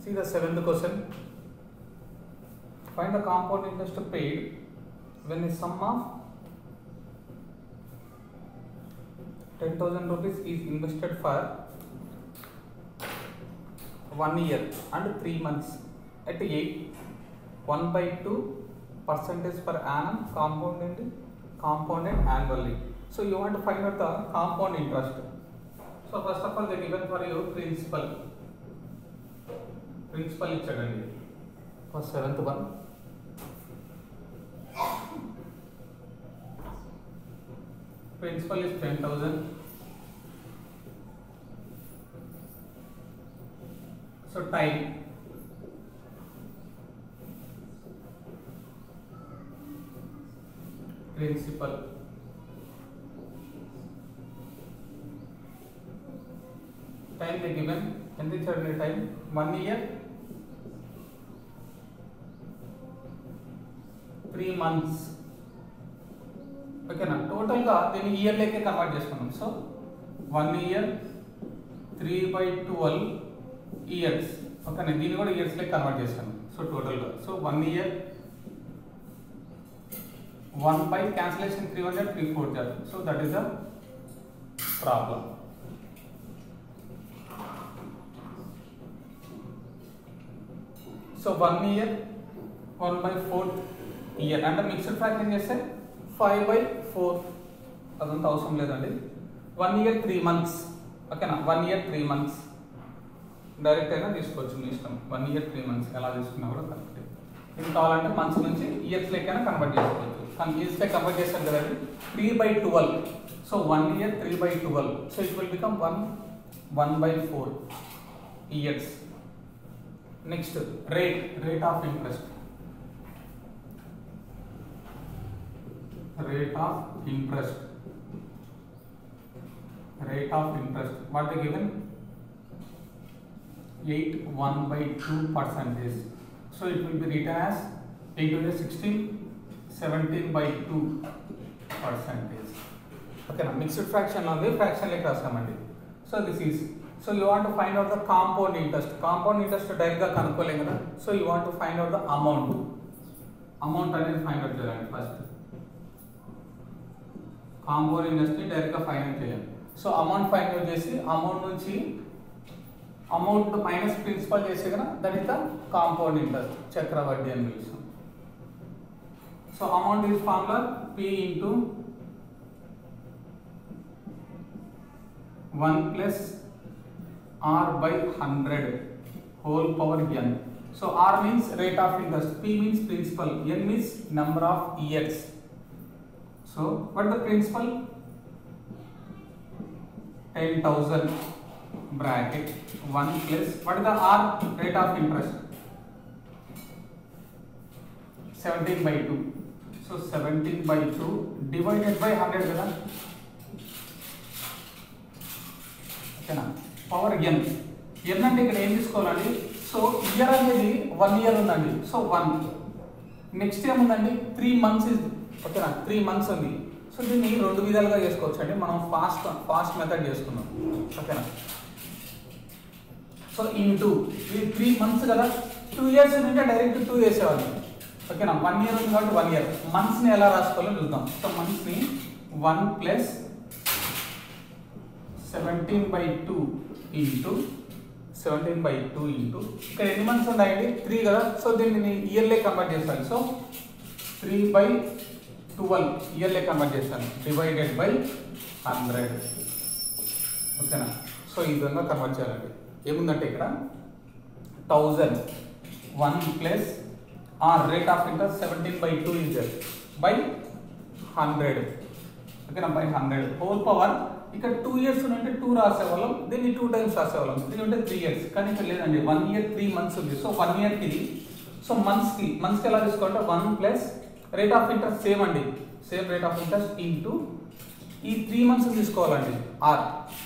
See the seventh question. Find the compound interest paid when the sum of 10,000 rupees is invested for one year and three months at 8 1 by 2 percentage per annum compounded compounded annually. So you want to find out the compound interest. So first of all they given for you principal. Principal ఇచ్చాడండి first seventh one principal is ten thousand so time principal time the given ఎంత ఇచ్చాడు time one year three months ఓకేనా టోటల్గా దీన్ని ఇయర్లోకే convert చేసుకున్నాం so one year three by twelve years ఓకేనా దీన్ని కూడా ఇయర్స్లోకి కన్వర్ట్ చేశాను సో టోటల్గా so one year one by cancellation three hundred three fours are so that is the problem so one year one by four year అంటే mixed fraction చేస్తే five by four అదంతా అవసరం లేదండి వన్ ఇయర్ త్రీ మంత్స్ ఓకేనా one year three months direct అయినా తీసుకోవచ్చు మీ ఇష్టం one year three months ఎలా తీసుకున్నా కూడా కరెక్ట్ ఇది కావాలంటే మంత్స్ నుంచి ఇయర్స్ లెక్కైనా కన్వర్ట్ చేసుకోవచ్చు కానీ ఇయర్స్ లెక్క కన్వర్ట్ చేస్తారు కదండి three by twelve so one year three by twelve so it will become one one by four years next rate rate of interest rate of interest rate of interest what they given 8 1 by 2 percentage so it will be written as 8 to the 16 17 by 2 percentage okay now mixed fraction on the fraction like రాసామండి so this is so you want to find out the compound interest compound interest direct గా కనుక్కోలేం కదా so you want to find out the amount amount అనేది find out చేయాలండి first compound interest డైరెక్ట్గా finance చేయాలి so amount final చేసి amount నుంచి amount minus principal చేసే కదా that is the compound interest చక్రవడ్డీ అని పిలుస్తాం so amount is formula P into one plus R by hundred whole power N so R means rate of interest P means principal N means number of years So, what the principal? 10,000 bracket 1 plus what is the R rate of interest? 17 by 2. So, 17 by 2 divided by 100 కదా ఓకేనా power ఎన్ ఎన్ అంటే ఇక్కడ ఏం తీసుకోవాలండి so year అనేది one year ఉందండి so one next ఏముందండి three months is ఓకేనా త్రీ మంత్స్ ఉంది సో దీన్ని రెండు విధాలుగా చేసుకోవచ్చు అండి మనం ఫాస్ట్ ఫాస్ట్ మెథడ్ చేసుకున్నాం ఓకేనా సో ఇంటూ ఇది త్రీ మంత్స్ కదా టూ ఇయర్స్ ఉంటే డైరెక్ట్ టూ వేసేవాళ్ళు ఓకేనా వన్ ఇయర్ ఉంది కాబట్టి వన్ ఇయర్ మంత్స్ని ఎలా రాసుకోవాలో చూద్దాం సో మంత్స్ని one plus seventeen by two into seventeen by two into ఇక్కడ ఎన్ని మంత్స్ ఉన్నాయండి త్రీ కదా సో దీన్ని ఇయర్లే కన్వర్ట్ చేస్తాను సో త్రీ బై ట్వెల్వ్ ఇయర్లే కన్వర్ట్ చేస్తాను డివైడెడ్ బై హండ్రెడ్ ఓకేనా సో ఈ విధంగా కన్వర్ట్ చేయాలండి ఏముందంటే ఇక్కడ thousand one plus R rate of interest seventeen by two is by hundred ఓకేనా బై హండ్రెడ్ హోల్ పవర్ ఇక్కడ టూ ఇయర్స్ ఉంటే టూ రాసేవాళ్ళం దీన్ని టూ టైమ్స్ రాసేవాళ్ళం త్రీ ఉంటే త్రీ ఇయర్స్ కానీ ఇక్కడ లేదండి వన్ ఇయర్ త్రీ మంత్స్ ఉంది సో వన్ ఇయర్కి ఇది సో మంత్స్కి మంత్స్కి ఎలా తీసుకోవాలంటే one plus rate of interest same అండి same rate of interest into ఈ త్రీ మంత్స్ తీసుకోవాలండి ఆర్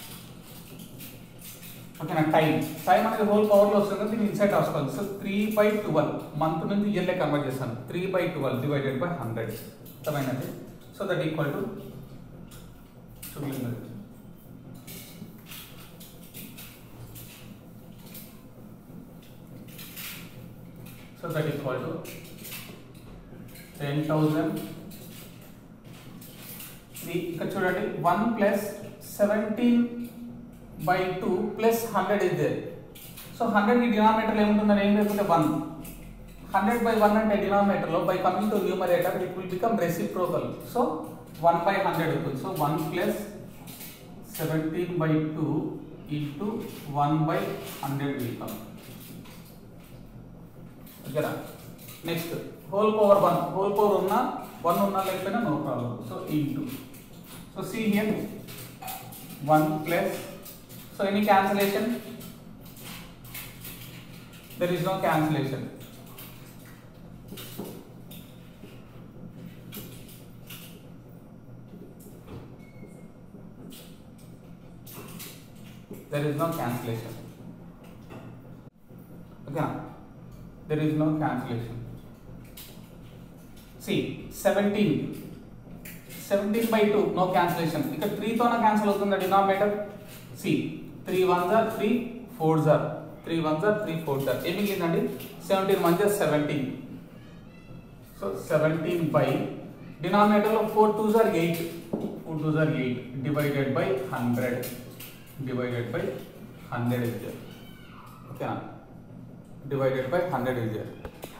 ఓకేనా టైం టైం అనేది హోల్ పవర్లో వస్తుంది దీన్ని ఇన్సైడ్ రాసుకోవాలి so three by twelve month నుంచి ఇయర్లే కన్వర్ట్ చేస్తాను three by twelve divided by hundred అర్థమైనది సో దట్ ఈక్వల్ టు చూడండి that is equal to 10,000 ఇది ఇక్కడ చూడండి one plus seventeen by two plus hundred is there so hundred ఈ denominator ఏముంటుందని ఏం లేకుంటే వన్ హండ్రెడ్ బై వన్ అంటే డినామినేటర్లో by coming to numerator it will become reciprocal so one by hundred అవుతుంది so one plus seventeen by two into one by hundred will come ఓకేనా next whole power one whole power ఉన్న one ఉన్నా లేకపోయినా no problem so into so see here one plus so any cancellation there is no cancellation there is no cancellation okay now there is no cancellation see 17 17 by 2 no cancellation ఇక్కడ 3 తోన cancel అవుతుంది denominator see 3 1s are 3 4s are 3 1s are 3 4s are ఏమి మిగిలిందండి 17 1s are 17 సో 17 by denominator లో 4 2s are 8 4 2s are 8 divided by 100 divided by 100 is there okay na? divided by 100 is there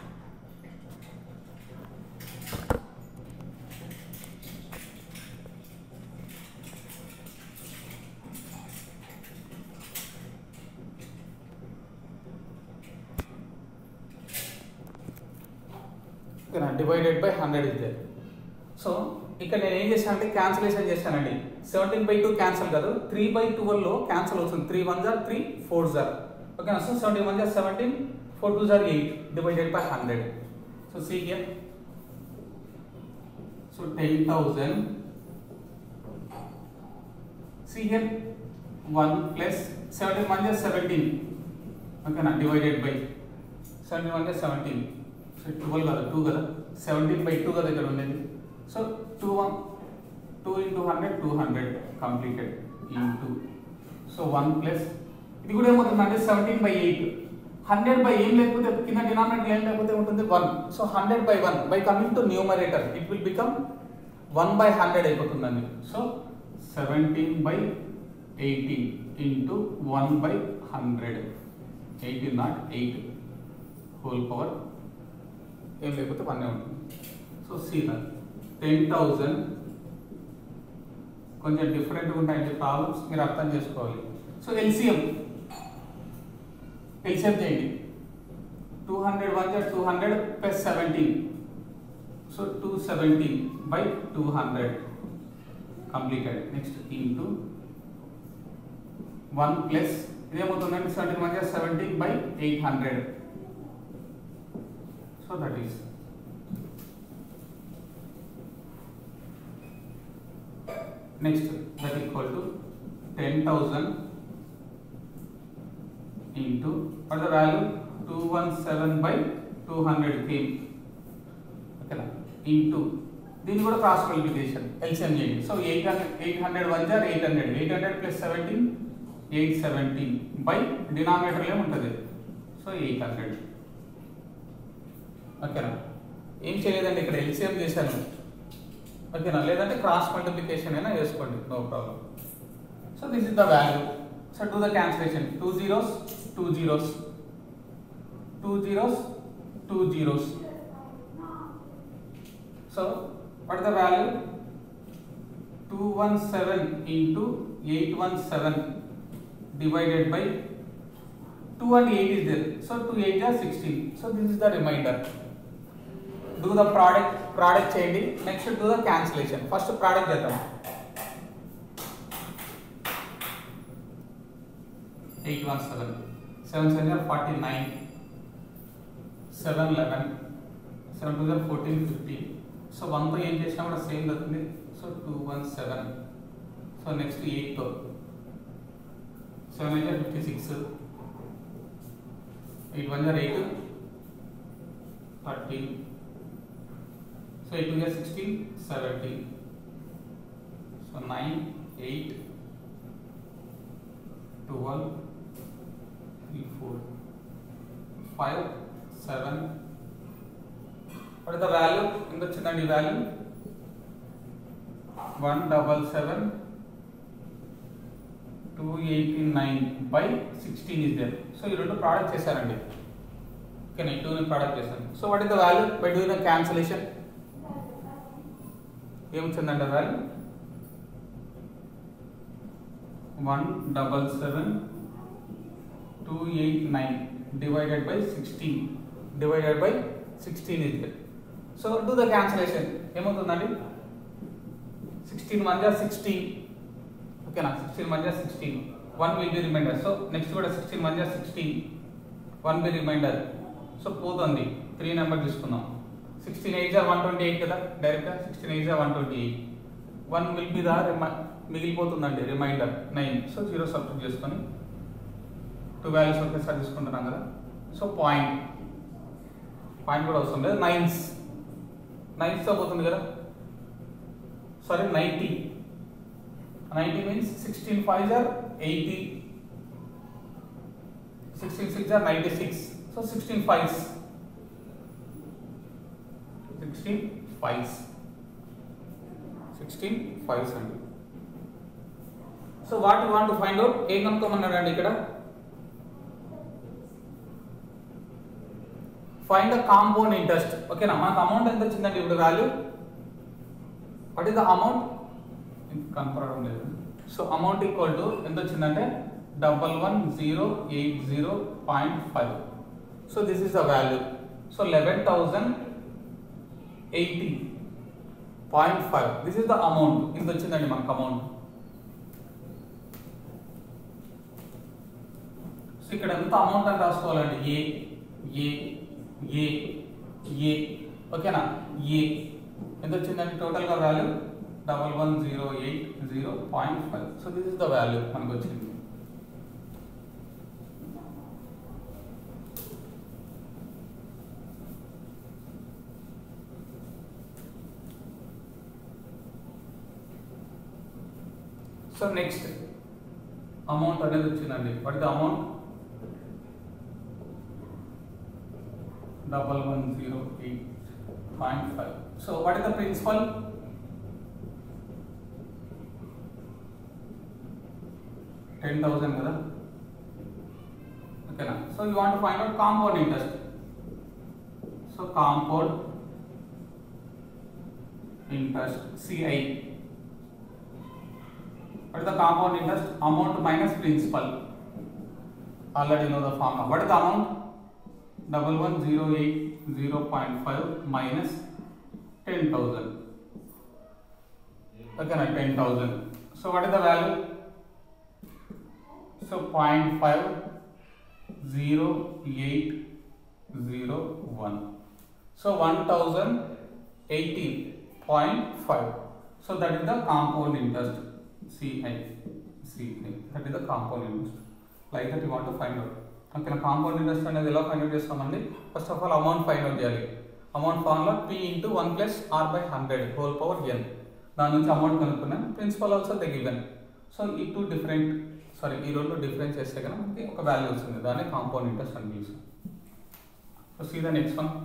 ఓకేనా divided by hundred is there so ఇక్కడ నేను ఏం చేశాను అంటే క్యాన్సిలేషన్ చేశానండి సెవెంటీన్ బై టూ క్యాన్సిల్ కాదు త్రీ బై ట్వెల్వ్లో క్యాన్సిల్ అవుతుంది three ones are three fours are ఓకేనా so seventeen ones are seventeen four two are eight divided by hundred so see here so ten thousand see here one plus seventeen ones are seventeen ఓకేనా divided by seventeen ones are seventeen so twelve కదా two కదా seventeen by two కదా ఇక్కడ ఉండేది so two one two into hundred two hundred completed into so one plus ఇది కూడా ఏమవుతుంది అంటే seventeen by eight hundred by ఏం లేకపోతే కింద డినామినేటర్ ఏం లేకపోతే ఉంటుంది one so hundred by one by coming to numerator it will become one by hundred అయిపోతుందండి so seventeen by eighteen into one by hundred eighteen not eight whole power ఏం లేకపోతే one ఉంటుంది సో సీ టెన్ థౌజండ్ కొంచెం డిఫరెంట్గా ఉంటాయండి problems మీరు అర్థం చేసుకోవాలి సో ఎల్సిఎం ఎల్సిఎం చేయండి two hundred ones are two hundred plus seventeen so two seventeen by two hundred completed next into one plus ఇదేమవుతుందంటే seventeen ones are seventeen by eight hundred so that is next that equal to 10000 into what the value 217 by 200 came ఓకేనా into దీన్ని కూడా cross multiplication LCM చేయండి so eight hundred eight hundred one jar eight hundred eight hundred plus seventeen eight seventeen by డినామినేటర్లో ఉంటుంది so eight hundred ఓకేనా ఏం చేయలేదండి ఇక్కడ ఎల్సిఎం చేశాను ఓకేనా లేదంటే క్రాస్ మల్టిప్లికేషన్ అయినా వేసుకోండి no problem so this is the value so do the cancellation two zeros two zeros two zeros two zeros so what the value two one seven into eight one seven divided by two and eight is there so two eights are sixteen so this is the reminder do the product product చేయండి next do the cancellation first product చేద్దాం eight one seven seven sevens are forty nine seven eleven seven twos are fourteen fifteen so వన్తో ఏం చేసినా కూడా same అవుతుంది so two one seven so next ఎయిట్తో seven అయితే fifty six eight one jar eight thirteen So 8 to 16, 17. So 9, 8, 12, 3, 4, 5, 7, what the value ఎంత వచ్చిందండి value one double seven two eighty nine by sixteen is there so ఈ రెండు product చేశారండి okay టూని product చేశాను so what is the value by doing the cancellation ఏమొచ్చిందండి value one double seven two eight nine divided by sixteen divided by sixteen is there so do the cancellation ఏమవుతుందండి sixteen ones are sixteen ఓకేనా sixteen ones are sixteen one will B reminder so next కూడా sixteen ones are sixteen one be reminder so పోతుంది three number తీసుకుందాం sixteen eights are one twenty eight కదా డైరెక్ట్గా sixteen eights are one twenty eight one will be the మిగిలిపోతుందండి reminder nine so zero subject చేసుకొని two values ఒకేసారి తీసుకుంటున్నాం కదా so point point కూడా అవసరం లేదు నైన్స్ నైన్స్తో పోతుంది కదా sorry ninety ninety means sixteen fives are eighty sixteen sixes are ninety six so sixteen fives sixteen fives sixteen fives అండి so what you want find out ఏం కనుక్కోమన్నాడండి ఇక్కడ ఫైండ్ ద కాంపౌండ్ ఇంట్రెస్ట్ ఓకేనా మనకు amount ఎంత వచ్చిందండి ఇప్పుడు value what is the amount కనపడడం లేదు సో అమౌంట్ ఈక్వల్ టు ఎంత వచ్చిందంటే double one zero eight zero point five so this is the value so eleven thousand eighty point five this is the amount ఇంత వచ్చిందండి మనకు amount so ఇక్కడ ఎంత amount అని రాసుకోవాలండి ఏ ఏ ఏ ఏ ఓకేనా ఏ ఎంత వచ్చిందండి టోటల్గా value double one zero eight zero point five so this is the value మనకు వచ్చింది సో నెక్స్ట్ అమౌంట్ అనేది వచ్చిందండి what the amount double one zero eight point five so what is the principal ten thousand కదా ఓకేనా so you want find out compound interest so compound interest CI what is the compound interest amount minus principal already know the formula what is the amount double one zero eight zero point five minus ten thousand okay na ten thousand so what is the value so point five zero eight zero one so one thousand eighteen point five so that is the compound interest CI. CI. That is the compound interest. Like that you want to find out. Okay compound interest అనేది ఎలా find out చేస్తామండి first of all amount find out చేయాలి amount formula P into one plus R by hundred whole power N దాని నుంచి amount కనుక్కున్నాం principal also the given so ఈ two different sorry ఈ రెండు డిఫరెన్స్ చేస్తే కనుక మనకి ఒక వాల్యూ వస్తుంది దాన్ని కాంపౌండ్ ఇంట్రెస్ట్ అని పిలుస్తాం so see the next one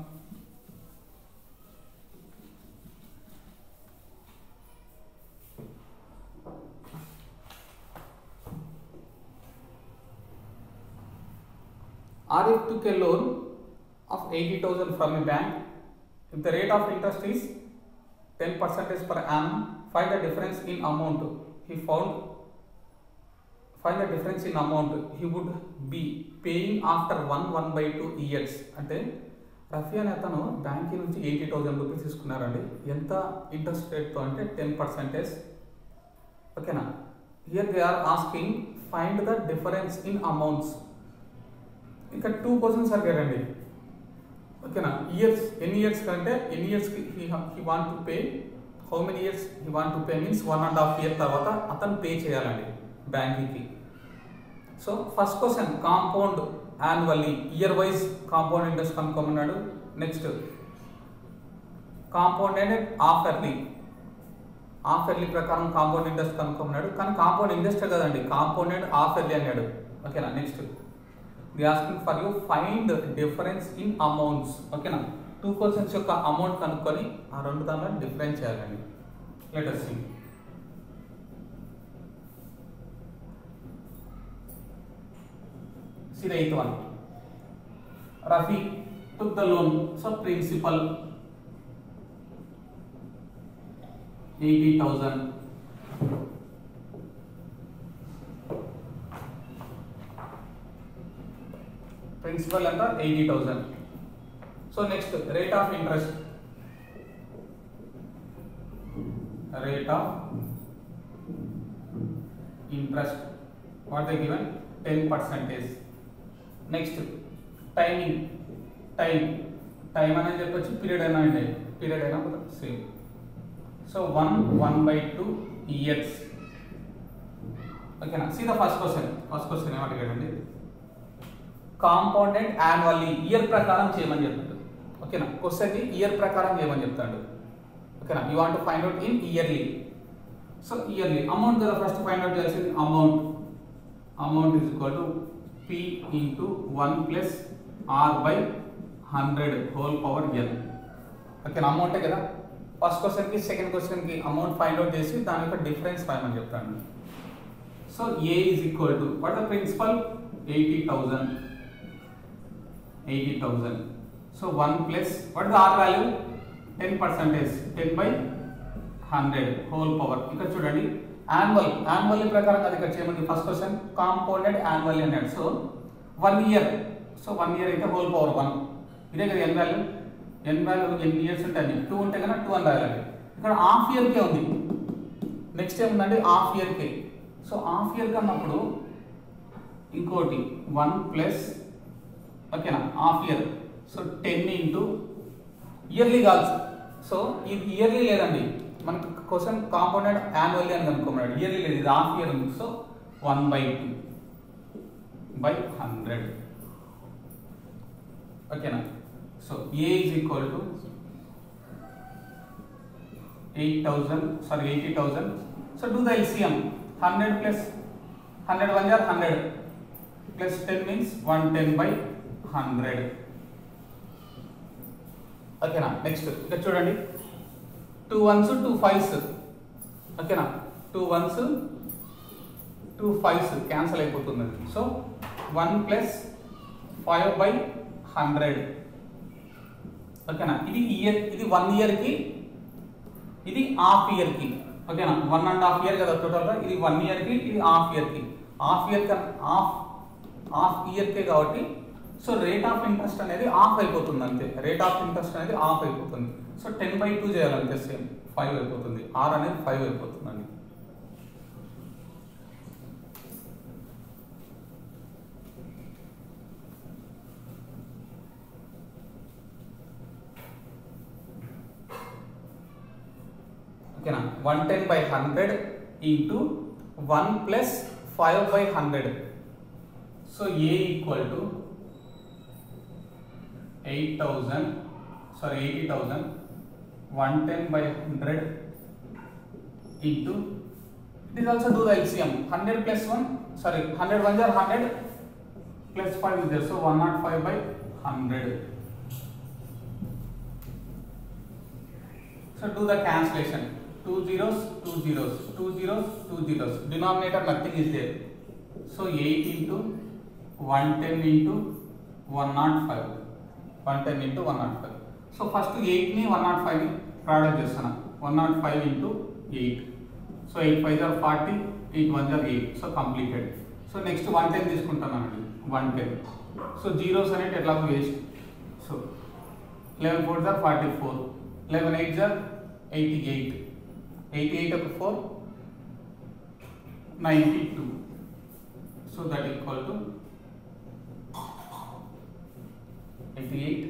Arif took a loan of 80,000 from a bank. If the rate of interest is 10 percentage per annum, find the difference in amount. He found find the difference in amount he would be paying after one one by two years అంటే రఫీ అనే అతను bank నుంచి eighty thousand rupees తీసుకున్నారండి ఎంత interest రేట్తో అంటే ten percentage ఓకేనా here they are asking find the difference in amounts ఇంకా టూ క్వశ్చన్స్ అడిగారండి ఓకేనా ఇయర్స్ ఎన్ని ఇయర్స్ కంటే ఎన్ని ఇయర్స్కి he want to pay how many years he want to pay means one and half year తర్వాత అతను పే చేయాలండి బ్యాంకింగ్కి so first question compound annually year wise compound interest కనుక్కోమన్నాడు నెక్స్ట్ కాంపౌండ్ అనేది హాఫ్ ఎర్లీ హాఫ్ ఎర్లీ ప్రకారం compound interest కనుక్కోమన్నాడు కానీ compound interest కదండి కాంపౌండెడ్ హాఫ్ ఎర్లీ అన్నాడు ఓకేనా next they asking for you find difference in amounts ఓకేనా two questions యొక్క అమౌంట్ కనుక్కొని ఆ రెండు దాంట్లో డిఫరెన్స్ చేయాలండి let us see See the eighth one. Rafi took the loan, so principal eighty thousand. Principal and the eighty thousand. So next rate of interest. Rate of interest. What they given? Ten percentage. Next timing time time అనేది చెప్పొచ్చు period అయినా అండి period అయినా కూడా same so one one by two years ఓకేనా see the first question first question ఏమంటే కదండి compounded annually year ప్రకారం చేయమని చెప్తాడు ఓకేనా క్వశ్చన్ ఇయర్ ప్రకారం చేయమని చెప్తాడు ఓకేనా you want find out in yearly so yearly amount కదా ఫస్ట్ ఫైండ్ అవుట్ చేయాల్సింది amount amount is equal to p into 1 plus r by 100 whole power n ఓకేనా అమౌంటే కదా ఫస్ట్ క్వశ్చన్కి సెకండ్ క్వశ్చన్కి అమౌంట్ ఫైండ్ అవుట్ చేసి దాని యొక్క డిఫరెన్స్ ఫైండ్ చెప్తాను so A is equal to what the principal eighty thousand eighty thousand so one plus what the R value ten percentage ten by hundred whole power ఇక్కడ చూడండి annual annual ప్రకారం అది ఇక్కడ చేయమంది ఫస్ట్ క్వశ్చన్ కాంపౌండెడ్ యాన్యువల్ అన్నాడు so one year so one year అయితే whole power one ఇదే కదా ఎన్ వాల్యూ ఎన్ వాల్యూ ఎన్ని ఇయర్స్ ఉంటాయి టూ ఉంటే కన్నా టూ అని రాయాలి ఇక్కడ హాఫ్ ఇయర్కే ఉంది నెక్స్ట్ ఏముందండి హాఫ్ ఇయర్కే సో హాఫ్ ఇయర్ అన్నప్పుడు ఇంకోటి వన్ ప్లస్ ఓకేనా half year so ten into yearly కాదు సో ఇది ఇయర్లీ లేదండి మనకి క్వశ్చన్ కాంపౌండెడ్ యాన్యువల్లీ అని కనుక్కున్నాడు ఇయర్లీ లేదు ఇది హాఫ్ ఇయర్ ఉంది so one by two by hundred ఓకేనా so A is equal to eight thousand sorry eighty thousand so do the LCM hundred plus hundred one జార్ hundred plus ten means one ten by hundred ఓకేనా next ఇక్కడ చూడండి two ones two fives ఓకేనా two ones two fives cancel అయిపోతుంది so one plus five by hundred ఓకేనా ఇది year ఇది one ఇయర్కి ఇది హాఫ్ ఇయర్కి ఓకేనా వన్ అండ్ హాఫ్ ఇయర్ కదా టోటల్గా ఇది వన్ ఇయర్కి ఇది హాఫ్ ఇయర్కి హాఫ్ ఇయర్ హాఫ్ హాఫ్ ఇయర్కే కాబట్టి సో రేట్ ఆఫ్ ఇంట్రెస్ట్ అనేది ఆఫ్ అయిపోతుంది అంతే రేట్ ఆఫ్ ఇంట్రెస్ట్ అనేది ఆఫ్ అయిపోతుంది సో టెన్ బై టూ చేయాలంటే సేమ్ ఫైవ్ అయిపోతుంది ఆర్ అనేది ఫైవ్ అయిపోతుంది అండి ఓకేనా one ten by hundred into one plus five by hundred so A equal to eight thousand sorry eighty thousand one ten by hundred into it is also do the LCM hundred plus one sorry hundred one జార్ hundred plus five is there so one nought five by hundred so do the cancellation two zeros two zeros two zeros two zeros denominator nothing is there so 8 into 110 into 105 110 into 105 so first 8 ని 105 ని product చేస్తున్నా 105 into 8 so 8 5 are 40 8 1 are 8 so completed so next one ten తీసుకుంటానండి one ten so zeros అనేవి ఎట్లా waste so eleven four జార్ forty four eleven eight జార్ eighty eight eighty eight ఒక four ninety two so that equal to eighty eight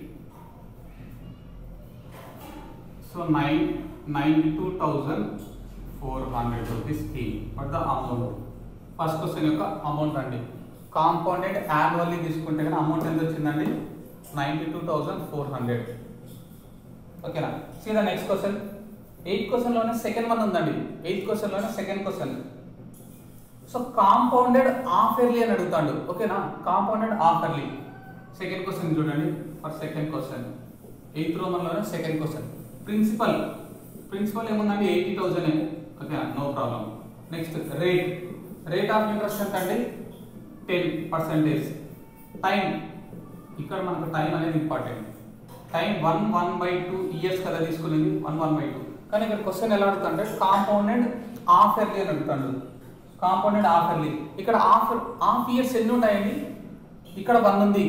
so nine ninety two thousand four hundred rupees scheme but the amount first question యొక్క amount అండి compounded annually తీసుకుంటే కానీ amount ఎంత వచ్చిందండి ninety two thousand four hundred ఓకేనా see the next question eighth క్వశ్చన్లోనే second one ఉందండి eighth క్వశ్చన్లోనే second question so compounded half yearly అని అడుగుతాడు ఓకేనా compounded half yearly second question చూడండి ఫర్ సెకండ్ క్వశ్చన్ ఎయిత్ రోమన్లోనే సెకండ్ క్వశ్చన్ ప్రిన్సిపల్ ప్రిన్సిపల్ ఏముందండి eighty thousand okay no problem next rate rate of interest ఎంత అండి టెన్ పర్సెంటేజ్ టైం ఇక్కడ మనకు టైం అనేది important time one one by two years కదా తీసుకునేది వన్ వన్ బై టూ కానీ ఇక్కడ క్వశ్చన్ ఎలా అడుగుతుంటే కాంపౌండెడ్ హాఫ్ ఇయర్లీ అని అడుగుతాడు కాంపౌండెడ్ హాఫ్ ఇయర్లీ ఇక్కడ హాఫ్ హాఫ్ ఇయర్స్ ఎన్ని ఉంటాయండి ఇక్కడ వన్ ఉంది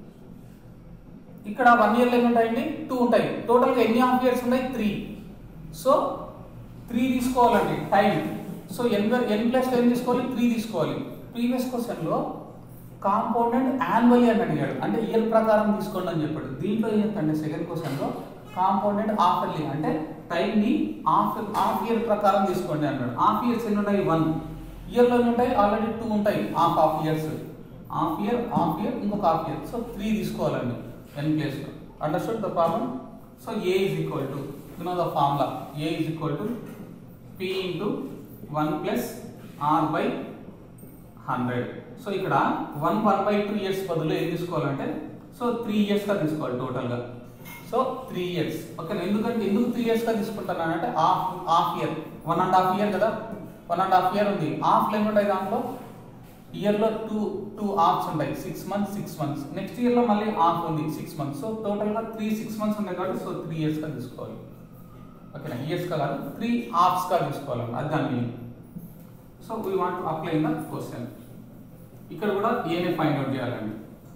ఇక్కడ వన్ ఇయర్లో ఎన్ని ఉంటాయండి టూ ఉంటాయి టోటల్గా ఎన్ని హాఫ్ ఇయర్స్ ఉన్నాయి త్రీ సో త్రీ తీసుకోవాలండి time so N N plus N తీసుకోవాలి త్రీ తీసుకోవాలి ప్రీవియస్ క్వశ్చన్లో కాంపౌండెడ్ యాన్యువల్లీ అని అడిగాడు అంటే ఇయర్ ప్రకారం తీసుకోండి అని చెప్పాడు దీంట్లో ఏంటంటే సెకండ్ క్వశ్చన్లో కాంపౌండెడ్ హాఫ్ ఇయర్లీ అంటే టైంని హాఫ్ హాఫ్ ఇయర్ ప్రకారం తీసుకోండి అన్నాడు హాఫ్ ఇయర్స్ ఎన్ని ఉంటాయి వన్ ఇయర్లో ఎన్ని ఉంటాయి ఆల్రెడీ టూ ఉంటాయి half half years half year half year ఇంకొక హాఫ్ ఇయర్ సో త్రీ తీసుకోవాలండి ఎన్ ప్లేస్లో understood the problem so A is equal to you know the formula A is equal to P into one plus R by hundred so ఇక్కడ one one by two years బదులు ఏం తీసుకోవాలంటే so three ఇయర్స్గా తీసుకోవాలి టోటల్గా so three years okay ఎందుకంటే ఎందుకు three ఇయర్స్గా తీసుకుంటున్నానంటే half half year one and half year కదా వన్ అండ్ హాఫ్ ఇయర్ ఉంది హాఫ్ లెవెన్ ఉంటాయి దాంట్లో ఇయర్లో టూ టూ హాఫ్స్ ఉంటాయి six months six months next ఇయర్లో మళ్ళీ హాఫ్ ఉంది సిక్స్ మంత్స్ సో టోటల్గా త్రీ సిక్స్ మంత్స్ ఉన్నాయి కాబట్టి సో త్రీ ఇయర్స్గా తీసుకోవాలి ఓకేనా ఇయర్స్గా కాదు త్రీ హాఫ్స్గా తీసుకోవాలి అది దాని meaning so we want to apply in the question ఇక్కడ కూడా ఏనే ఫైండ్ అవుట్ చేయాలండి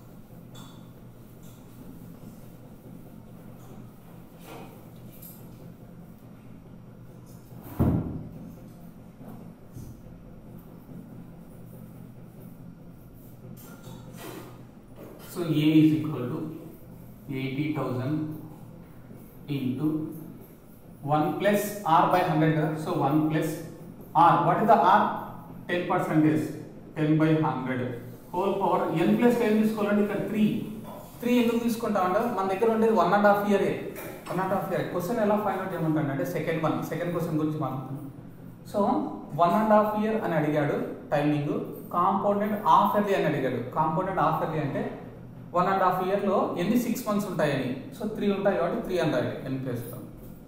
So A is equal to 80,000 into 1 plus R by 100. So 1 plus R. What is the R? 10 percentage. 10 by 100. Whole power N plus ఏం తీసుకోవాలంటే ఇక్కడ three three ఎందుకు తీసుకుంటామంటే మన దగ్గర ఉండేది వన్ అండ్ హాఫ్ ఇయరే one and half year question ఎలా find out చేయమంటాడు అంటే సెకండ్ వన్ సెకండ్ క్వశ్చన్ గురించి మాట్లాడుతున్నాం so one and half year అని అడిగాడు టైమింగ్ కాంపౌండెడ్ హాఫ్ ఇయర్లీ అని అడిగాడు కాంపౌండెడ్ హాఫ్ ఇయర్లీ అంటే వన్ అండ్ హాఫ్ ఇయర్లో ఎన్ని సిక్స్ మంత్స్ ఉంటాయని సో త్రీ ఉంటాయి కాబట్టి త్రీ హండ్రెడ్ ఎన్ ప్లేస్లో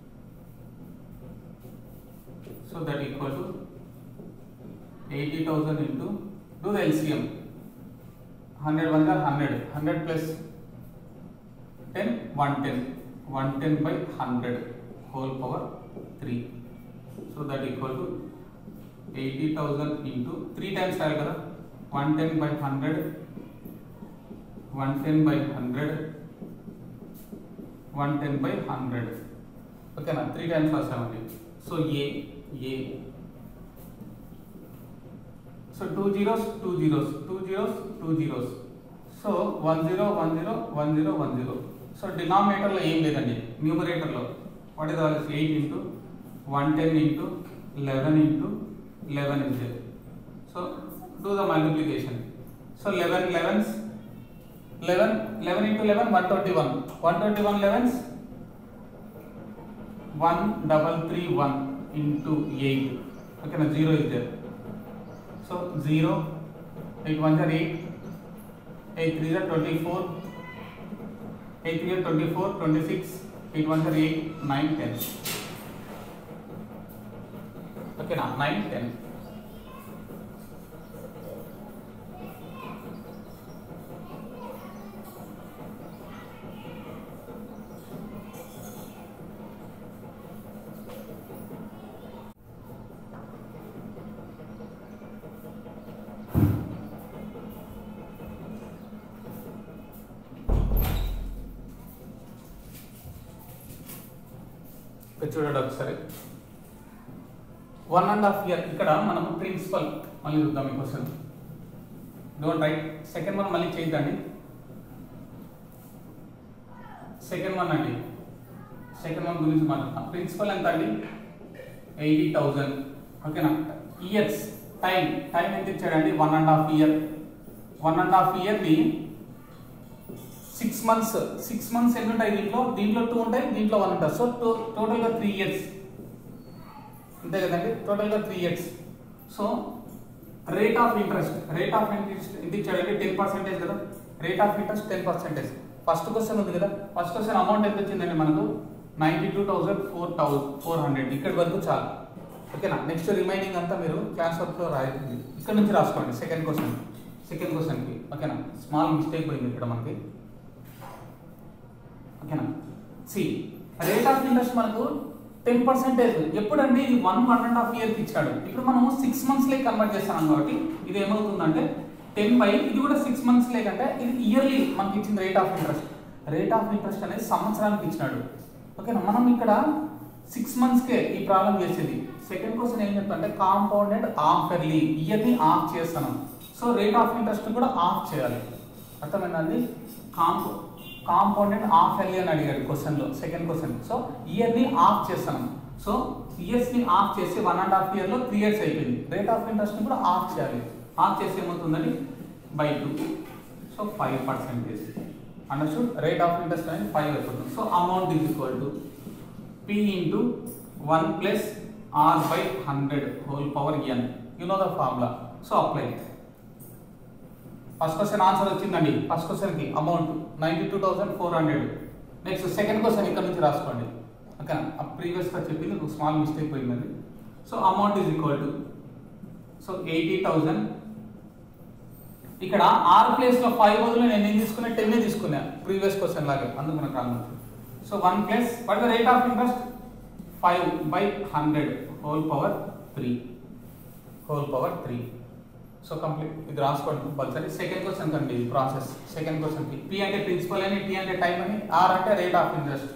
so that equal to eighty thousand into do the LCM hundred one జార్ hundred hundred plus ten one ten one ten by hundred whole power three so that equal to eighty thousand into three times రాయాలి కదా one ten by hundred one ten by hundred one ten by hundred ఓకేనా three times రాసామండి so A A so two zeros two zeros two zeros two zeros so one zero one zero one zero one zero so డినామినేటర్లో ఏం లేదండి న్యూమరేటర్లో what is all eight into one ten into eleven into eleven is there so do the multiplication so eleven elevens eleven eleven into eleven one twenty one one twenty one elevens one double three one into eight ఓకేనా zero is there so zero eight one jar eight eight three జార్ twenty four eight three జార్ twenty four twenty six eight one jar eight nine ten ఓకేనా nine ten ఇక్కడ చూడండి ఒకసారి one and half year ఇక్కడ మనం principal మళ్ళీ చూద్దాం ఈ question don't write second one మళ్ళీ చేద్దండి సెకండ్ వన్ అండి సెకండ్ వన్ గురించి మాట్లాడతాం ప్రిన్సిపల్ ఎంత అండి ఎయిటీ థౌజండ్ ఓకేనా ఇయర్స్ టైం టైం ఎంత ఇచ్చాడండి one and half year one and half ఇయర్ని సిక్స్ మంత్స్ సిక్స్ మంత్స్ ఎన్ని ఉంటాయి దీంట్లో దీంట్లో టూ ఉంటాయి దీంట్లో వన్ ఉంటుంది సో టో టోటల్గా త్రీ ఇయర్స్ అంతే కదండి టోటల్గా three years so rate of interest rate of interest ఎంత ఇచ్చాడంటే టెన్ పర్సెంటేజ్ కదా rate of interest ten percentage first question ఉంది కదా ఫస్ట్ క్వశ్చన్ అమౌంట్ ఎంత వచ్చిందండి మనకు ninety two thousand four thousand four hundred ఇక్కడి వరకు చాలు ఓకేనా నెక్స్ట్ రిమైనింగ్ అంతా మీరు క్లాస్ వర్క్లో రాయండి ఇక్కడ నుంచి రాసుకోండి సెకండ్ క్వశ్చన్ సెకండ్ క్వశ్చన్కి ఓకేనా స్మాల్ మిస్టేక్ పోయింది ఇక్కడ మనకి ఓకేనా సి రేట్ ఆఫ్ ఇంట్రెస్ట్ మనకు టెన్ పర్సెంటేజ్ ఎప్పుడండి ఇది వన్ వన్ అండ్ హాఫ్ ఇయర్కి ఇచ్చాడు ఇప్పుడు మనము సిక్స్ మంత్స్లే కన్వర్ట్ చేస్తాం కాబట్టి ఇది ఏమవుతుందంటే టెన్ బై ఇది కూడా సిక్స్ మంత్స్ లేకంటే ఇది ఇయర్లీ మనకి ఇచ్చిన rate of interest rate of interest అనేది సంవత్సరానికి ఇచ్చినాడు ఓకేనా మనం ఇక్కడ సిక్స్ మంత్స్కే ఈ ప్రాబ్లం చేసేది సెకండ్ క్వశ్చన్ ఏం చెప్తాంటే కాంపౌండెడ్ ఆఫర్లీ ఇయర్ని ఆఫ్ చేస్తాను సో రేట్ ఆఫ్ ఇంట్రెస్ట్ కూడా ఆఫ్ చేయాలి అర్థమైందండి కాంపౌ కాంపౌండెడ్ ఆఫ్ ఎర్లీ అని అడిగాడు క్వశ్చన్లో సెకండ్ క్వశ్చన్ సో ఇయర్ని ఆఫ్ చేస్తాను సో ఇయర్స్ని ఆఫ్ చేసి వన్ అండ్ హాఫ్ ఇయర్లో త్రీ ఇయర్స్ అయిపోయింది రేట్ ఆఫ్ ఇంట్రెస్ట్ని కూడా ఆఫ్ చేయాలి ఆఫ్ చేసి ఏమవుతుందండి by two so five percentage understood rate of interest అనేది ఫైవ్ అయిపోతుంది so amount is equal to P into one plus R by hundred whole power N you know the formula so apply first question answer వచ్చిందండి first క్వశ్చన్కి amount ninety two thousand four hundred next second question ఇక్కడ నుంచి రాసుకోండి okay ఆ ప్రీవియస్గా చెప్పింది ఒక small mistake పోయిందండి so amount is equal to so eighty thousand ఇక్కడ ఆరు ప్లేస్లో ఫైవ్ బదులు నేను ఏం తీసుకున్నా టెన్ తీసుకున్నా ప్రీవియస్ క్వశ్చన్ లాగా అందుకు మనకు రాను so one plus what the rate of interest five by hundred whole power three whole power three so complete ఇది రాసుకోండి కంపల్సరీ సెకండ్ క్వశ్చన్ కండి ఇది ప్రాసెస్ సెకండ్ క్వశ్చన్కి పి అంటే ప్రిన్సిపల్ అని టీ అంటే టైం అని ఆర్ అంటే rate of interest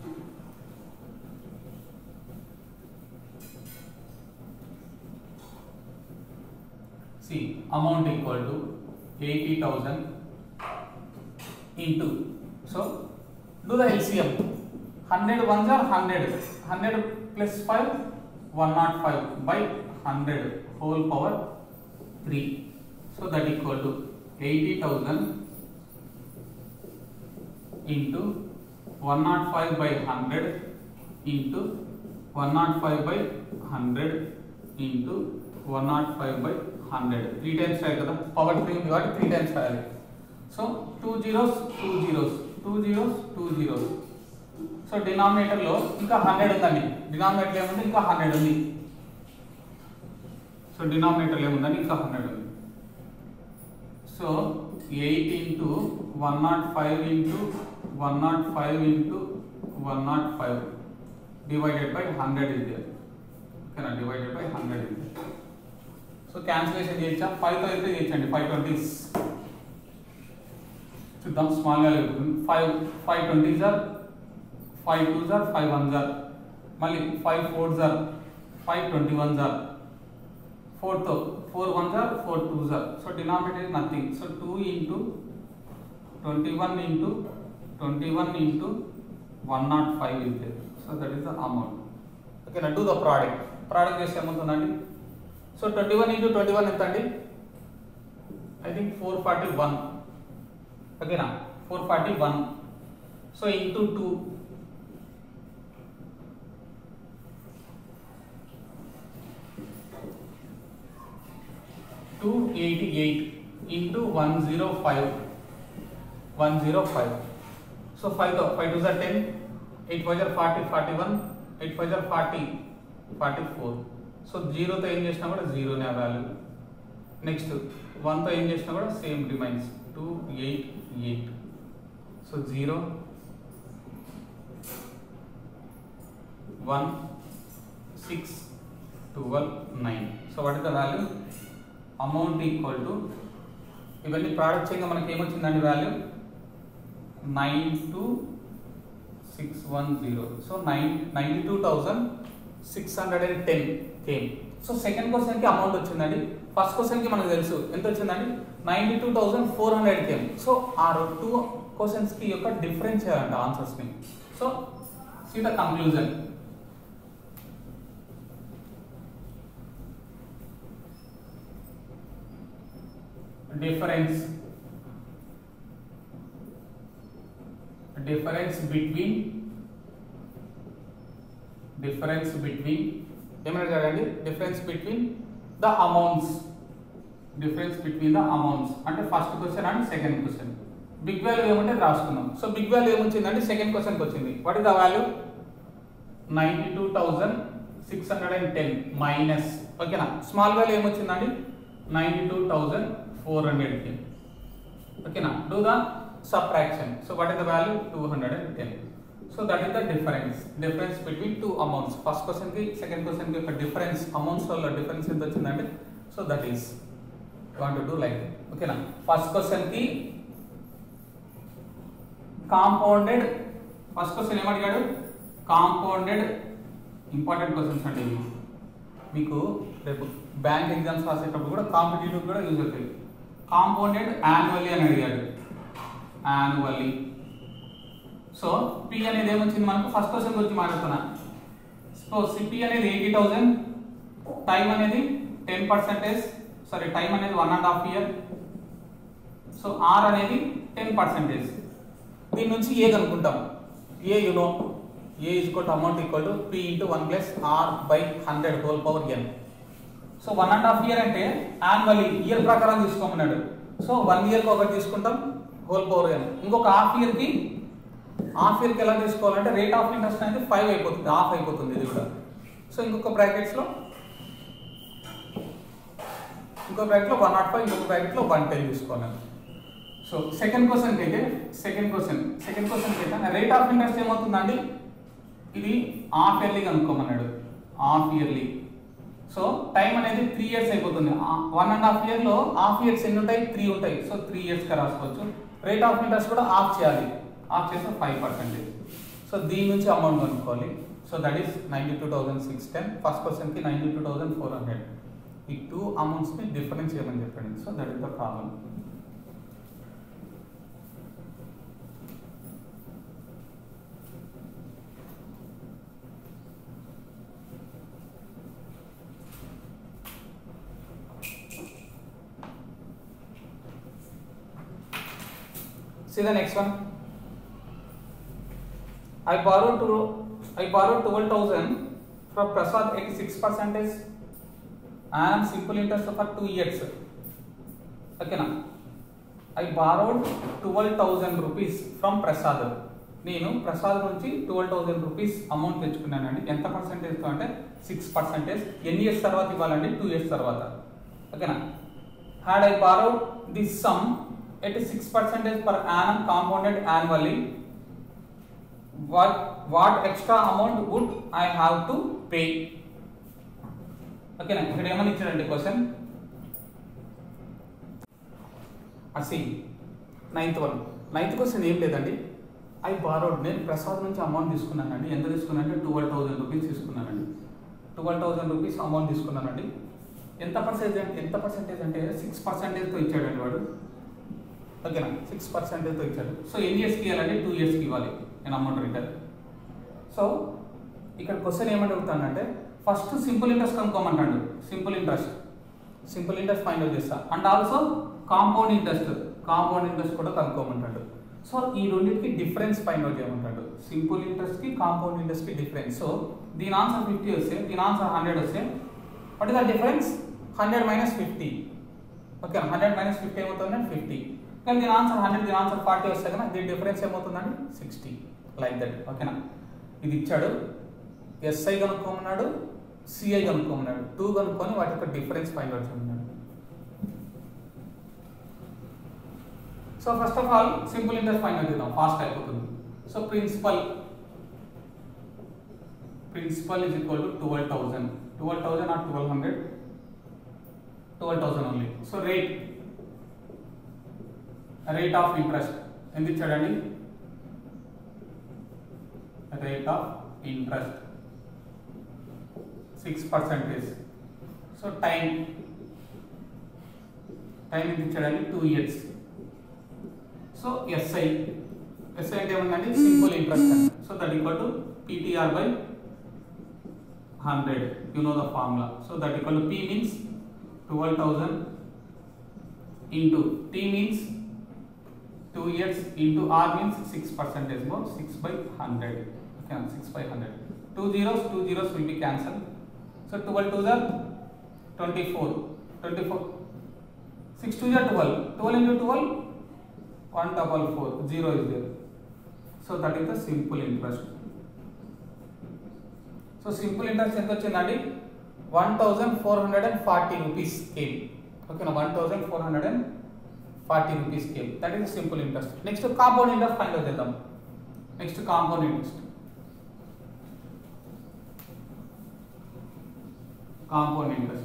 C amount equal to eighty thousand into so do the LCM hundred ones are hundred hundred plus five one nought five by hundred whole power three so that equal to eighty thousand into one nought five by hundred into one nought five by hundred into one nought five by hundred three times రాయాలి కదా power three ఉంది కాబట్టి three times రాయాలి so two zeros two zeros two zeros two zeros so డినామినేటర్లో ఇంకా hundred ఉందండి denominator ఏముంది ఇంకా హండ్రెడ్ ఉంది సో డినామినేటర్ ఏముందని ఇంకా హండ్రెడ్ ఉంది so eight into one nought five into one nought five into one nought five divided by hundred ఇది ఓకేనా డివైడెడ్ బై హండ్రెడ్ ఇది సో క్యాన్సిలేషన్ చేయొచ్చా ఫైవ్తో అయితే చేయొచ్చండి ఫైవ్ ట్వంటీస్ చూద్దాం స్మాల్గా లేకపోతుంది ఫైవ్ ఫైవ్ ట్వంటీ జార్ ఫైవ్ టూ జార్ ఫైవ్ వన్ జార్ మళ్ళీ ఫైవ్ ఫోర్ జార్ ఫైవ్ ట్వంటీ వన్ జార్ ఫోర్తో ఫోర్ వన్ జార్ ఫోర్ టూ జార్ so denominator is nothing so two into twenty one into twenty one into one nought five is there so that is the amount okay do the product product చేస్తే ఏమవుతుందండి so twenty one into twenty one ఎంత అండి I think four forty one ఓకేనా four forty one so into two two eighty eight into one zero five one zero five so five five two జార్ ten eight five జార్ forty forty one eight five జార్ forty forty four so జీరోతో ఏం చేసినా కూడా జీరోనే ఆ value next వన్తో ఏం చేసినా కూడా same remains two eight eight so zero one six twelve nine so what is the value amount equal to ఇవన్నీ ప్రోడక్ట్ చేయగా మనకి ఏమొచ్చిందండి value nine two six one zero so nine ninety two thousand six hundred and ten came so second క్వశ్చన్కి amount వచ్చిందండి first క్వశ్చన్కి మనకు తెలుసు ఎంత వచ్చిందండి ninety two thousand four hundred came so ఆ టూ క్వశ్చన్స్కి యొక్క డిఫరెన్స్ చేయాలంట ఆన్సర్స్ని so see the conclusion difference difference between difference between ఏమైనా చూడండి difference between the amounts difference between the amounts అంటే first question and second question big value ఏమంటే రాసుకున్నాం సో బిగ్ వాల్యూ ఏమొచ్చిందంటే సెకండ్ క్వశ్చన్కి వచ్చింది what is the value ninety two thousand six hundred and ten minus ఓకేనా small value ఏమొచ్చిందండి ninety two thousand four hundred ten ఓకేనా do the subtraction so what is the value two hundred and ten so that is the difference difference between two amounts first question కి second question కి యొక్క difference amounts వల్ల difference ఎంత వచ్చిందంటే so that is want to do like ఓకేనా first question కి compounded first question ఏమడిగాడు compounded important questions అండి ఇవి మీకు రేపు బ్యాంక్ ఎగ్జామ్స్ రాసేటప్పుడు కూడా కాంపిటేటివ్ కూడా యూజ్ అవుతాయి కాంపౌండెడ్ యాన్యువల్లీ అని అడిగాడు యాన్యువల్లీ సో పి అనేది ఏమొచ్చింది మనకు ఫస్ట్ క్వశ్చన్ గురించి మాట్లాడుతున్నా సో సిపి అనేది ఎయిటీ థౌజండ్ టైం అనేది టెన్ పర్సెంటేజ్ సారీ టైం అనేది one and half year so R అనేది టెన్ పర్సెంటేజ్ దీని నుంచి ఏ కనుక్కుంటాం A you know A is equal to amount equal to P into one plus R by hundred whole power N so one and half year అంటే annually year ప్రకారం తీసుకోమన్నాడు so one ఇయర్కి ఒకటి తీసుకుంటాం whole power ఎన్ ఇంకొక half ఇయర్కి half ఇయర్కి ఎలా తీసుకోవాలంటే రేట్ ఆఫ్ ఇంట్రెస్ట్ అనేది ఫైవ్ అయిపోతుంది హాఫ్ అయిపోతుంది ఇది కూడా సో ఇంకొక బ్రాకెట్స్లో ఇంకో బ్రాకెట్లో వన్ నాట్ ఫైవ్ ఇంకొక బ్రాకెట్లో వన్ టెన్ తీసుకోవాలి సో సెకండ్ క్వశ్చన్కి అయితే సెకండ్ క్వశ్చన్ సెకండ్ క్వశ్చన్కి అయితే రేట్ ఆఫ్ ఇంట్రెస్ట్ ఏమవుతుందండి ఇది హాఫ్ ఇయర్లీ కనుక్కోమన్నాడు హాఫ్ ఇయర్లీ సో టైం అనేది త్రీ ఇయర్స్ అయిపోతుంది వన్ అండ్ హాఫ్ ఇయర్లో హాఫ్ ఇయర్స్ ఎన్ని ఉంటాయి త్రీ ఉంటాయి సో త్రీ ఇయర్స్గా రాసుకోవచ్చు రేట్ ఆఫ్ ఇంట్రెస్ట్ కూడా ఆఫ్ చేయాలి ఆఫ్ చేస్తే ఫైవ్ పర్సెంటేజ్ సో దీని నుంచి అమౌంట్ కనుక్కోవాలి so that is ninety two thousand six ten first క్వశ్చన్కి ninety two thousand four hundred ఈ టూ అమౌంట్స్ని డిఫరెన్స్ చేయమని చెప్పండి so that is the problem See the next one. I borrowed to I borrowed twelve thousand from Prasad at six percentage and simple interest for two years. Okay na. I borrowed twelve thousand rupees from Prasad. నేను ప్రసాద్ నుంచి twelve thousand rupees amount తెచ్చుకున్నానండి ఎంత పర్సెంటేజ్తో అంటే six percentage ఎన్ని years తర్వాత ఇవ్వాలండి two years తర్వాత ఓకేనా had I borrow this sum at 6% per annum compounded annually what what extra amount would i have to pay ఓకేనా ఇక్కడ ఏమని ఇచ్చాడండి క్వశ్చన్ అసి నైన్త్ వన్ నైన్త్ క్వశ్చన్ ఏం లేదండి ఐ బారోడ్ నేను ప్రసాద్ నుంచి అమౌంట్ తీసుకున్నానండి ఎంత తీసుకున్నానంటే ట్వెల్వ్ థౌసండ్ రూపీస్ తీసుకున్నానండి ట్వెల్వ్ థౌసండ్ రూపీస్ అమౌంట్ తీసుకున్నానండి ఎంత పర్సెంటేజ్ ఎంత పర్సెంటేజ్ అంటే సిక్స్ పర్సెంటేజ్తో ఇచ్చాడండి వాడు ఓకేనా సిక్స్ పర్సెంటేజ్తో ఇచ్చాడు సో ఎన్ని ఇయర్స్కి ఇవ్వాలంటే టూ ఇయర్స్కి ఇవ్వాలి నేను అమౌంట్ రిటర్న్ సో ఇక్కడ క్వశ్చన్ ఏమని అడుగుతానంటే ఫస్ట్ సింపుల్ ఇంట్రెస్ట్ కనుక్కోమంటాడు simple interest simple interest find out చేస్తా and also compound interest compound interest కూడా కనుక్కోమంటాడు సో ఈ రెండింటికి డిఫరెన్స్ ఫైండ్ అవుట్ చేయమంటాడు సింపుల్ ఇంట్రెస్ట్కి కాంపౌండ్ ఇంట్రెస్ట్కి డిఫరెన్స్ సో దీని ఆన్సర్ ఫిఫ్టీ వస్తే దీని ఆన్సర్ హండ్రెడ్ వస్తే what is the difference hundred minus fifty okay hundred minus fifty ఏమవుతుందంటే ఫిఫ్టీ కానీ దీని ఆన్సర్ హండ్రెడ్ దీని ఆన్సర్ ఫార్టీ వస్తే కదా దీని డిఫరెన్స్ ఏమవుతుందండి సిక్స్టీ లైక్ దట్ ఓకేనా ఇది ఇచ్చాడు ఎస్ఐ కనుక్కోమన్నాడు సిఐ కనుక్కోమన్నాడు టూ కనుక్కొని వాటి యొక్క డిఫరెన్స్ ఫైండ్ అవుట్ చేయమన్నాడు so first of all simple interest find out చేద్దాం ఫాస్ట్ అయిపోతుంది so principal principal is equal to twelve thousand twelve thousand or twelve hundred twelve thousand only so rate rate of interest ఎంత ఇచ్చాడండి rate of interest six percentage so time time ఎంత ఇచ్చాడండి two years so SI SI అంటే ఏముందండి simple interest అండి so that equal to PTR by hundred you know the formula so that equal to P means twelve thousand into T means 2 years into R means 6 percentage more 6 by 100 okay 6 by 100 2 zeros 2 zeros will be cancelled so 12 to the 24 24 6 to the 12 12 into 12 one double four zero is there so that is the simple interest so simple interest ఎంత వచ్చిందండి one thousand four hundred and forty rupees scale ఓకేనా one thousand four hundred and forty rupees scale that is simple interest next compound interest find out చేద్దాం next compound interest compound interest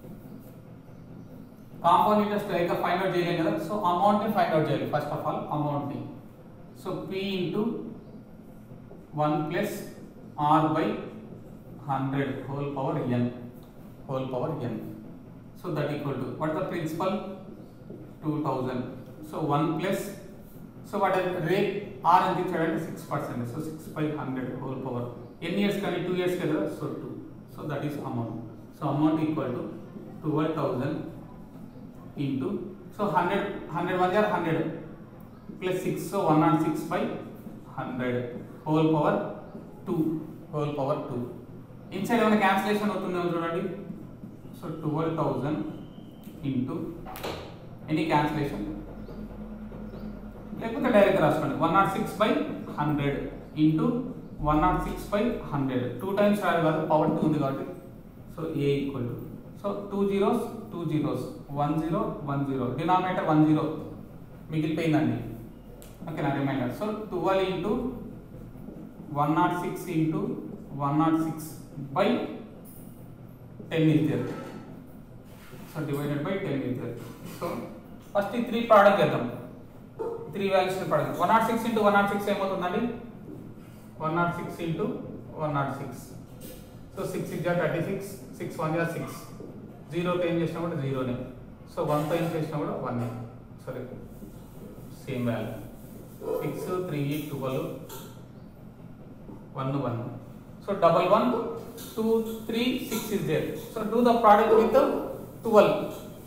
compound interest అయితే find out చేయలేం కదా so amount ని find out చేయాలి first of all amount ని so P into one plus R by hundred whole power N whole power N so that equal to what the principal two thousand so one plus so what rate R ఎంత ఇచ్చాడంటే six percent so six by hundred whole power ఎన్ని years కానీ two years కదా so two so that is amount so amount equal to twelve thousand into so hundred hundred one జార్ hundred plus six so one nought six by hundred whole power two whole power two inside ఏమైనా cancellation అవుతుందేమో చూడండి so twelve thousand into any cancellation లేకపోతే direct రాసుకోండి one nought six by hundred into one nought six by hundred two times రాదు కాదు power two ఉంది కాబట్టి so A equal to so two zeros two zeros one zero one zero denominator one zero మిగిలిపోయిందండి ఓకేనా reminder so twelve into one nought six into one nought six by ten is there so divided by ten is there so first ఈ three product చేద్దాం three values product one nought six into one nought six ఏమవుతుందండి one nought six into one nought six so six six జా thirty six six one జా six జీరోతో ఏం చేసినా కూడా జీరోనే so వన్తో ఏం చేసినా కూడా వన్ సరే same value six three twelve one one so double one two three six is there so do the product with twelve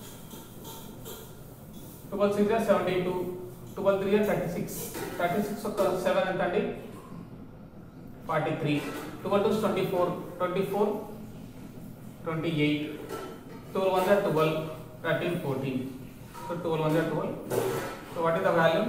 twelve six seventy two twelve three thirty six thirty six ఒక seven ఎంత అండి forty three twelve two twenty four twenty four twenty eight twelve one twelve thirteen fourteen so twelve one twelve so what is the value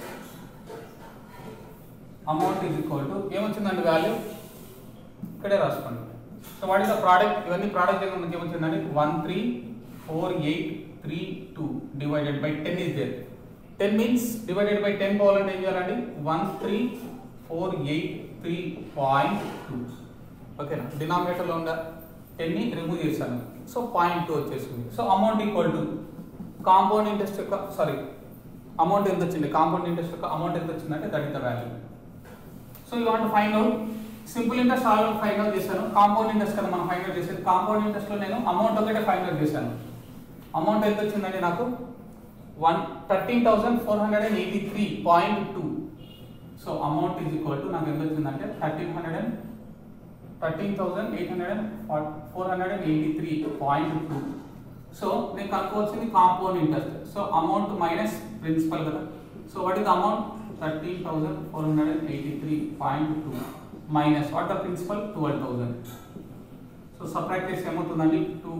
amount is equal to ఏమొచ్చిందండి value ఇక్కడే రాసుకోండి so what is the product ఇవన్నీ product మనకి ఏమొచ్చిందండి one three four eight three two divided by ten is there ten means divided by ten పోవాలంటే ఏం చేయాలండి one three four eight three point two ఓకేనా డినామినేటర్లో ఉన్న టెన్ని రిమూవ్ చేశాను సో పాయింట్ టూ వచ్చేసింది so amount equal to compound interest యొక్క సారీ అమౌంట్ ఎంత వచ్చింది కాంపౌండ్ ఇంట్రెస్ట్ యొక్క అమౌంట్ ఎంత వచ్చిందంటే that is the value so you want find out simple interest already find out చేశాను కాంపౌండ్ ఇంట్రెస్ట్ కదా మనం ఫైండ్ అవుట్ చేసేది కాంపౌండ్ ఇంట్రెస్ట్ లో నేను అమౌంట్ ఒకటే ఫైండ్ అవుట్ చేశాను అమౌంట్ ఎంత వచ్చిందండి నాకు one thirteen thousand four hundred and eighty three point two so amount is equal to నాకు ఎంత వచ్చిందంటే thirteen hundred and thirteen thousand eight hundred and four hundred and eighty three point two so నేను కనుక్కోవాల్సింది compound interest so amount minus principal కదా so what is the amount thirteen thousand four hundred and eighty three point two minus what the principal twelve thousand so separate చేసి ఏమవుతుందండి two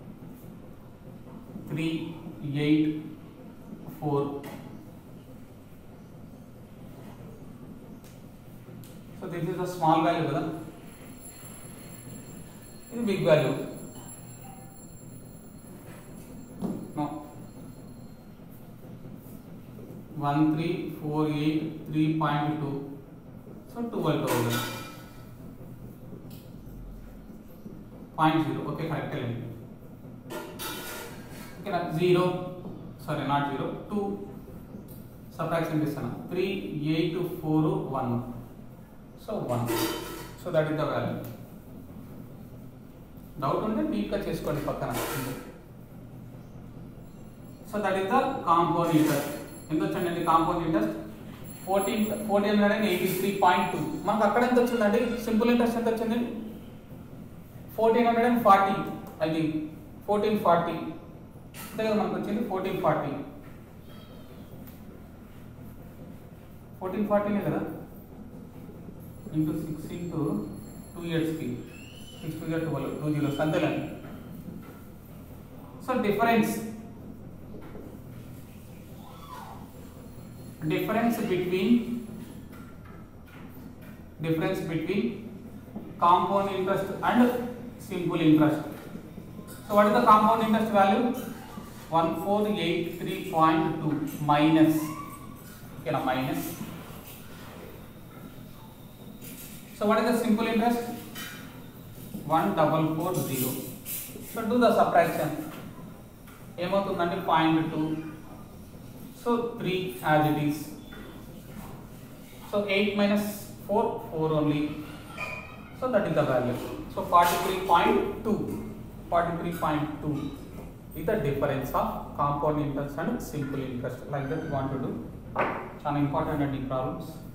three eight four so this is the small value కదా ఇది big value no one three four eight three point two so twelve thousand point zero okay correct అండి ఓకేనా zero sorry not zero two subtraction చేస్తాను three eight four one so one so that is the value doubt ఉంటే డీప్గా చేసుకోండి పక్కన so that is the compound interest ఎంత వచ్చిందండి compound interest fourteen fourteen hundred and eighty three point two మనకు అక్కడ ఎంత వచ్చిందండి సింపుల్ ఇంట్రెస్ట్ ఎంత వచ్చింది fourteen hundred and forty I think fourteen forty అంతే కదా మనకు వచ్చింది ఫోర్టీన్ ఫార్టీ ఫోర్టీన్ ఫార్టీనే కదా ఇంటూ సిక్స్ ఇంటూ టూ ఇయర్స్కి six two year twelve two zeros అంతేనండి so difference difference between difference between compound interest and simple interest. So what is the compound interest value? 1483.2 minus okay na minus. So what is the simple interest? 1440. So do the subtraction. ఏమవుతుందంటే point two so three as it is so eight minus four four only so that is the value so forty three point two forty three point two is the difference of compound interest and simple interest like that we want to do చాలా important అండి ఈ problems